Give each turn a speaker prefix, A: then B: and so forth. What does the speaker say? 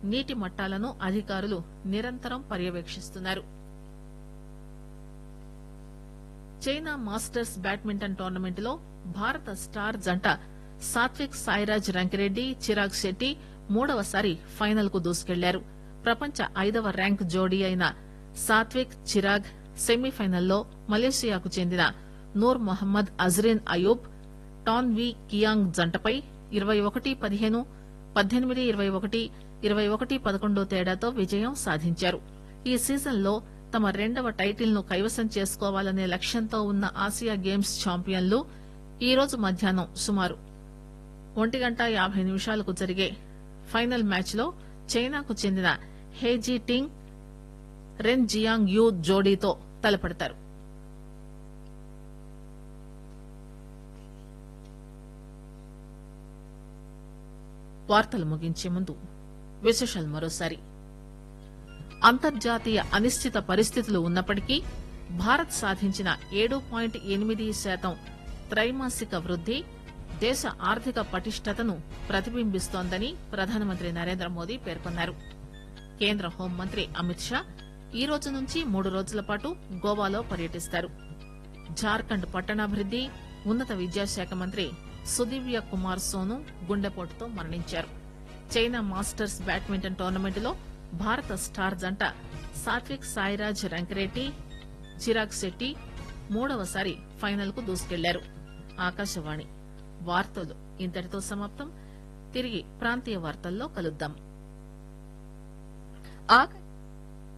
A: నీటి మట్టాలను అధికారులు నిరంతరం పర్యవేక్షిస్తున్నారు చైనా మాస్టర్స్ బ్యాడ్మింటన్ టోర్నమెంట్ లో భారత స్టార్ జంట సాత్విక్ సాయిరాజ్ రంకిరెడ్డి చిరాగ్ శెట్టి మూడవసారి ఫైనల్ కు దూసుకెళ్లారు ప్రపంచ ఐదవ ర్యాంక్ జోడీ అయిన సాత్విక్ చిరాగ్ సెమీఫైనల్లో మలేషియాకు చెందిన Noor Mohammad Azriin Ayub Tan Wee Kiong జంటపై ఇరవై ఒకటి పదిహేను పద్దెనిమిది ఇరవై ఒకటి ఇరవై ఒకటి పదకొండు తేడాతో విజయం సాధించారు ఈ సీజన్లో తమ రెండవ టైటిల్ ను కైవసం చేసుకోవాలనే లక్ష్యంతో ఉన్న ఆసియా గేమ్స్ ఛాంపియన్లు ఈ రోజు మధ్యాహ్నం సుమారు ఒంటి గంట యాభై నిమిషాలకు జరిగే ఫైనల్ మ్యాచ్ లో చైనాకు చెందిన హేజీ టింగ్ రెన్ జియాంగ్ యూ జోడీతో తలపడతారు వార్తలు ముగించే ముందు విశేషాలు మరోసారి అంతర్జాతీయ అనిశ్చిత పరిస్థితులు ఉన్నప్పటికీ భారత్ సాధించిన ఏడు పాయింట్ ఎనిమిది శాతం త్రైమాసిక వృద్ది దేశ ఆర్థిక పటిష్టతను ప్రతిబింబిస్తోందని ప్రధానమంత్రి నరేంద్ర మోదీ పేర్కొన్నారు కేంద్ర హోంమంత్రి అమిత్ షా ఈ రోజు నుంచి మూడు రోజుల పాటు గోవాలో పర్యటిస్తారు జార్ఖండ్ పట్టణాభివృద్ది ఉన్నత విద్యాశాఖ మంత్రి సుదివ్య కుమార్ సోను గుండెపోటుతో మరణించారు చైనా మాస్టర్స్ బ్యాడ్మింటన్ టోర్నమెంట్ లో భారత స్టార్ జంట సాత్విక్ సాయిరాజ్ రంకిరెడ్డి చిరాగ్ శెట్టి మూడవసారి ఫైనల్ కు దూసుకెళ్లారు ఆకాశవాణి వార్తలు ఇంతటితో సమాప్తం తిరిగి ప్రాంతీయ వార్తల్లో కలుద్దాం
B: ఆకాశ